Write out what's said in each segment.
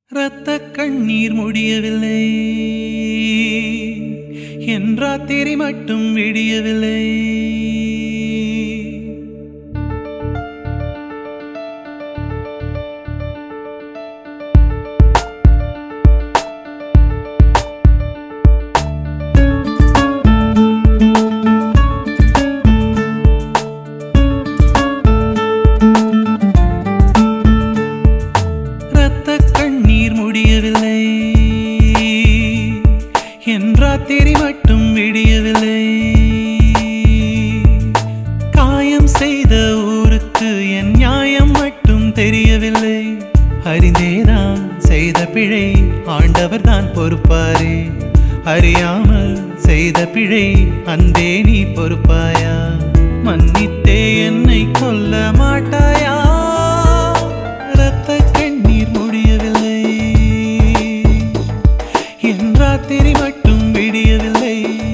இரத்த கண்ணீர் முடியவில்லை என் ராத்திரி மட்டும் விடியவில்லை இரத்த கண்ணீர் முடியவில்லை என் ராத்திரி மட்டும் விடியவில்லை காயம் செய்த ஊருக்கு என் நியாயம் மட்டும் தெரியவில்லை அறிந்தேதான் செய்த பிழை ஆண்டவர் தான் பொறுப்பாரே அறியாமல் செய்த பிழை அன்பே நீ பொறுப்பாயா மன்னித்தே என்னை கொல்ல மாட்டாயா இரத்த கண்ணீர் முடியவில்லை என் ராத்திரி மட்டும் விடியவில்லை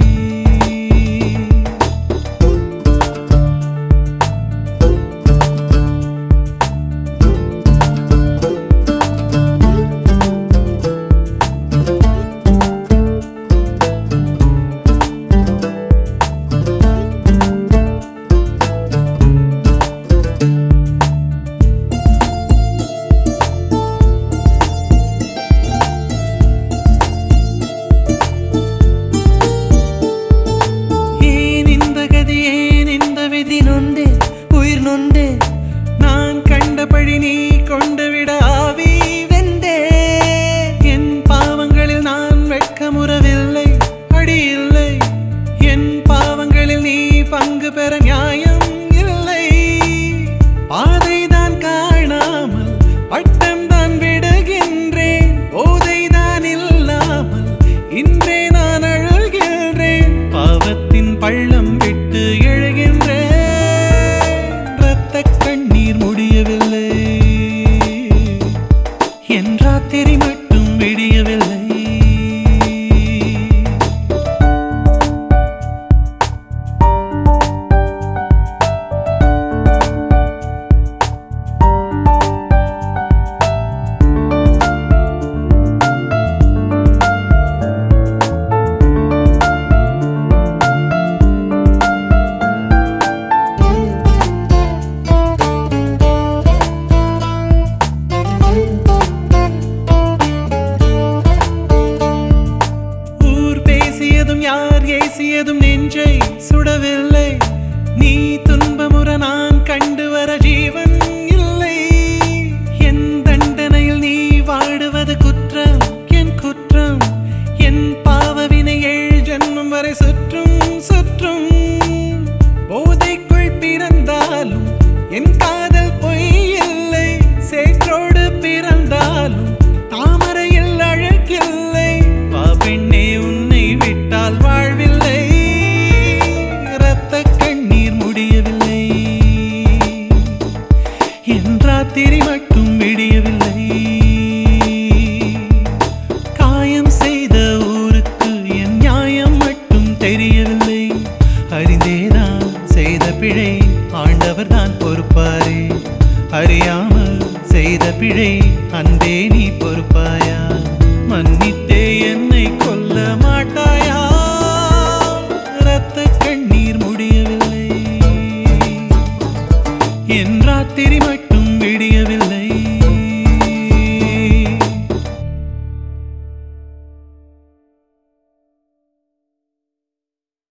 ஏன் இந்த கதி ஏன் இந்த விதி நொந்தே உயிர் நொந்தே நான் கண்டபடி நீ கொண்டு விட ஆவி வெந்தே என் பாவங்களில் நான் வெட்கமுறவில்லை அடி இல்லை என் பாவங்களில் நீ பங்கு பெற நியாயம் இல்லை பாதைதான் காணாமல் பட்டம் தான் விடுகின்றேன் போதைதான் இல்லாமல் இன்றே நான் அழுகின்றேன் பாவத்தின் பள்ளம் விட்டு எழுகின்றேன் இரத்த கண்ணீர் முடியவில்லை என் ராத்திரி மட்டும் விடியவில்லை ஊர் பேசியதும் யார் ஏசியதும் நெஞ்சை சுடவில்லை நீ துன்பமுற நான் கண்டு வர ஜீவன் இல்லை என் தண்டனையில் நீ வாடுவது குற்றம் என் குற்றம் என் பாவவினை ஏழு ஜென்மம் வரை சுற்றும் சுற்றும் போதைக்குள் பிறந்தாலும் என் காதல் பொய் இல்லை சேற்றோடு பிறந்தாலும் தாமரையில் அழகில்லை வா பெண்ணே உன்னை விட்டால் வாழ்வில்லை இரத்த கண்ணீர் முடியவில்லை என் ராத்திரி மட்டும் விடியவில்லை காயம் செய்த ஊருக்கு என் நியாயம் மட்டும் தெரியவில்லை அறிந்தேதான் செய்த பிழை ஆண்டவர் தான் பொறுப்பாரே அறியாமல் செய்த பிழை அன்பே நீ பொறுப்பாயா மன்னித்து